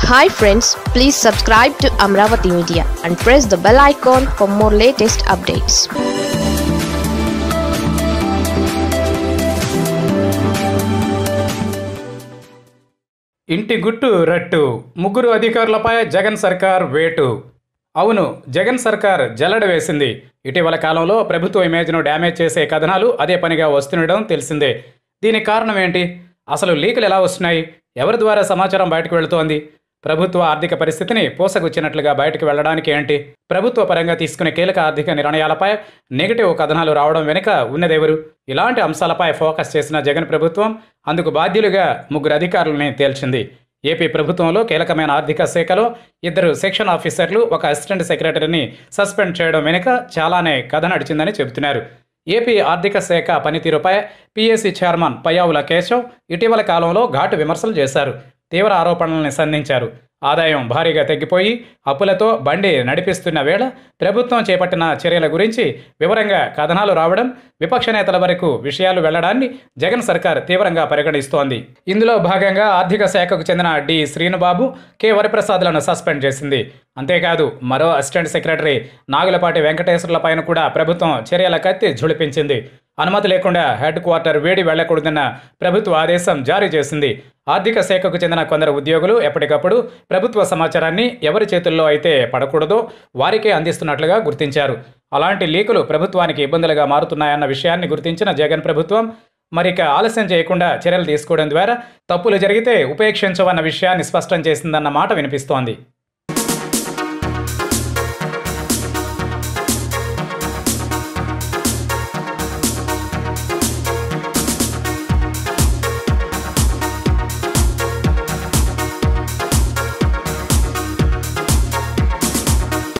hi friends please subscribe to Amaravati media and press the bell icon for more latest updates ఇంటి గుట్టు రట్టు ముగ్గురు అధికారులపై జగన్ సర్కార్ వేటు అవును జగన్ సర్కార్ జల్లడ వేసింది ఇటీవల కాలంలో ప్రభుత్వ ఇమేజ్ను డ్యామేజ్ చేసే కథనాలు అదే పనిగా వస్తుండడం తెలిసిందే దీనికి కారణం ఏంటి అసలు లీకులు ఎలా వస్తున్నాయి ఎవరి ద్వారా సమాచారం బయటకు వెళుతోంది ప్రభుత్వ ఆర్థిక పరిస్థితిని పోసగుచ్చినట్లుగా బయటకు వెళ్ళడానికి ఏంటి ప్రభుత్వ పరంగా తీసుకునే కీలక ఆర్థిక నిర్ణయాలపై నెగిటివ్ కథనాలు రావడం వెనుక ఉన్నదెవరు ఇలాంటి అంశాలపై ఫోకస్ చేసిన జగన్ ప్రభుత్వం అందుకు బాధ్యులుగా ముగ్గురు అధికారులని తేల్చింది ఏపీ ప్రభుత్వంలో కీలకమైన ఆర్థిక శాఖలో ఇద్దరు సెక్షన్ ఆఫీసర్లు ఒక అసిస్టెంట్ సెక్రటరీని సస్పెండ్ చేయడం వెనుక చాలానే కథ నడిచిందని చెబుతున్నారు ఏపీ ఆర్థిక శాఖ పనితీరుపై పీఏసీ చైర్మన్ పయ్యావుల కేశవ్ ఇటీవల కాలంలో ఘాటు విమర్శలు చేశారు తీవ్ర ఆరోపణల్ని సంధించారు ఆదాయం భారీగా తగ్గిపోయి అప్పులతో బండి నడిపిస్తున్న వేళ ప్రభుత్వం చేపట్టిన చర్యల గురించి వివరంగా కథనాలు రావడం విపక్ష నేతల వరకు విషయాలు వెళ్లడాన్ని జగన్ సర్కార్ తీవ్రంగా పరిగణిస్తోంది ఇందులో భాగంగా ఆర్థిక శాఖకు చెందిన డి శ్రీనుబాబు కె వరప్రసాద్లను సస్పెండ్ చేసింది అంతేకాదు మరో అసిస్టెంట్ సెక్రటరీ నాగులపాటి వెంకటేశ్వర్లపైన కూడా ప్రభుత్వం చర్యల కత్తి ఝుళిపించింది అనుమతి లేకుండా హెడ్ క్వార్టర్ వేడి వెళ్లకూడదన్న ప్రభుత్వ ఆదేశం జారీ చేసింది ఆర్థిక శాఖకు చెందిన కొందరు ఉద్యోగులు ఎప్పటికప్పుడు ప్రభుత్వ సమాచారాన్ని ఎవరి చేతుల్లో అయితే పడకూడదో వారికే అందిస్తున్నట్లుగా గుర్తించారు అలాంటి లీకులు ప్రభుత్వానికి ఇబ్బందులుగా మారుతున్నాయన్న విషయాన్ని గుర్తించిన జగన్ ప్రభుత్వం మరిక ఆలస్యం చేయకుండా చర్యలు తీసుకోవడం ద్వారా తప్పులు జరిగితే ఉపేక్షించవన్న విషయాన్ని స్పష్టం చేసిందన్న మాట వినిపిస్తోంది